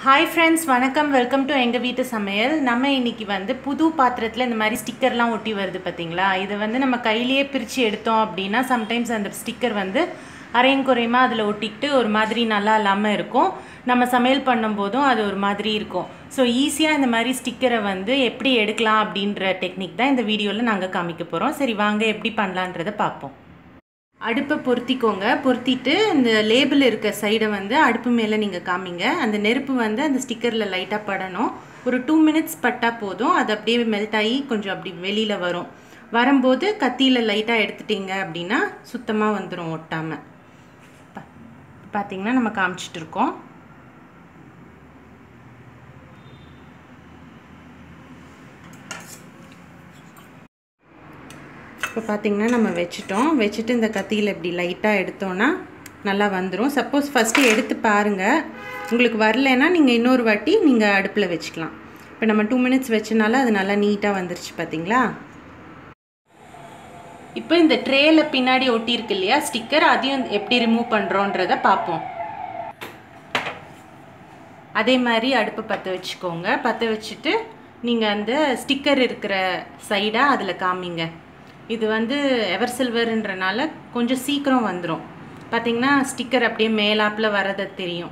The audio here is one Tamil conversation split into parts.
ஹாய் ஃப்ரெண்ட்ஸ் வணக்கம் வெல்கம் டு எங்கள் வீட்டு சமையல் நம்ம இன்னைக்கு வந்து புது பாத்திரத்தில் இந்த மாதிரி ஸ்டிக்கர்லாம் ஒட்டி வருது பார்த்தீங்களா இதை வந்து நம்ம கையிலேயே பிரித்து எடுத்தோம் அப்படின்னா சம்டைம்ஸ் அந்த ஸ்டிக்கர் வந்து அரையும் குறையுமா அதில் ஒட்டிக்கிட்டு ஒரு மாதிரி நல்லா இல்லாமல் இருக்கும் நம்ம சமையல் பண்ணும்போதும் அது ஒரு மாதிரி இருக்கும் ஸோ ஈஸியாக இந்த மாதிரி ஸ்டிக்கரை வந்து எப்படி எடுக்கலாம் அப்படின்ற டெக்னிக் தான் இந்த வீடியோவில் நாங்கள் காமிக்க போகிறோம் சரி வாங்க எப்படி பண்ணலான்றதை பார்ப்போம் அடுப்பை பொருத்திக்கோங்க பொருத்திட்டு இந்த லேபிள் இருக்க சைடை வந்து அடுப்பு மேலே நீங்கள் காமிங்க அந்த நெருப்பு வந்து அந்த ஸ்டிக்கரில் லைட்டாக படணும் ஒரு டூ மினிட்ஸ் பட்டால் போதும் அது அப்படியே மெல்ட் ஆகி கொஞ்சம் அப்படி வெளியில் வரும் வரும்போது கத்தியில் லைட்டாக எடுத்துட்டீங்க அப்படின்னா சுத்தமாக வந்துடும் ஒட்டாமல் பார்த்தீங்கன்னா நம்ம காமிச்சிட்டு இருக்கோம் இப்போ பார்த்திங்கன்னா நம்ம வச்சுட்டோம் வச்சுட்டு இந்த கத்தியில் இப்படி லைட்டாக எடுத்தோன்னா நல்லா வந்துடும் சப்போஸ் ஃபஸ்ட்டு எடுத்து பாருங்கள் உங்களுக்கு வரலைன்னா நீங்கள் இன்னொரு வாட்டி நீங்கள் அடுப்பில் வச்சுக்கலாம் இப்போ நம்ம டூ மினிட்ஸ் வச்சனால அது நல்லா நீட்டாக வந்துருச்சு பார்த்தீங்களா இப்போ இந்த ட்ரேயில் பின்னாடி ஒட்டியிருக்கு இல்லையா ஸ்டிக்கர் அதையும் எப்படி ரிமூவ் பண்ணுறோன்றத பார்ப்போம் அதே மாதிரி அடுப்பு பற்ற வச்சுக்கோங்க பற்ற வச்சுட்டு நீங்கள் அந்த ஸ்டிக்கர் இருக்கிற சைடாக அதில் காமிங்க இது வந்து எவர் சில்வர்ன்றனால கொஞ்சம் சீக்கிரம் வந்துடும் பார்த்தீங்கன்னா ஸ்டிக்கர் அப்படியே மேலாப்பில் வரதை தெரியும்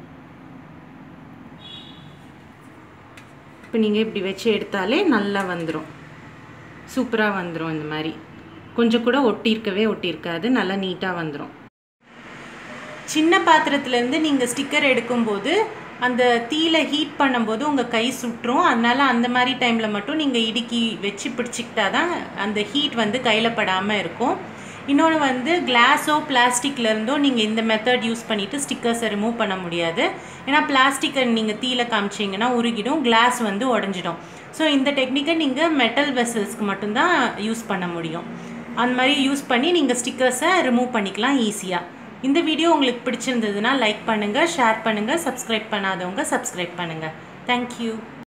இப்போ நீங்கள் இப்படி வச்சு எடுத்தாலே நல்லா வந்துடும் சூப்பராக வந்துடும் இந்த மாதிரி கொஞ்சம் கூட ஒட்டியிருக்கவே ஒட்டியிருக்காது நல்லா நீட்டாக வந்துடும் சின்ன பாத்திரத்துலேருந்து நீங்கள் ஸ்டிக்கர் எடுக்கும்போது அந்த தீயில ஹீட் பண்ணும்போது உங்கள் கை சுற்றும் அதனால் அந்த மாதிரி டைமில் மட்டும் நீங்கள் இடுக்கி வச்சு பிடிச்சிக்கிட்டா தான் அந்த ஹீட் வந்து கையில் படாமல் இருக்கும் இன்னொன்று வந்து கிளாஸோ பிளாஸ்டிக்லேருந்தோ நீங்கள் இந்த மெத்தட் யூஸ் பண்ணிவிட்டு ஸ்டிக்கர்ஸை ரிமூவ் பண்ண முடியாது ஏன்னா பிளாஸ்டிக்கை நீங்கள் தீயில காமிச்சிங்கன்னா உருகிடும் கிளாஸ் வந்து உடஞ்சிடும் ஸோ இந்த டெக்னிக்கை நீங்கள் மெட்டல் வெசல்ஸ்க்கு மட்டும்தான் யூஸ் பண்ண முடியும் அந்த மாதிரி யூஸ் பண்ணி நீங்கள் ஸ்டிக்கர்ஸை ரிமூவ் பண்ணிக்கலாம் ஈஸியாக இந்த வீடியோ உங்களுக்கு பிடிச்சிருந்ததுன்னா லைக் பண்ணுங்கள் ஷேர் பண்ணுங்கள் சப்ஸ்கிரைப் பண்ணாதவங்க சப்ஸ்கிரைப் பண்ணுங்கள் தேங்க்யூ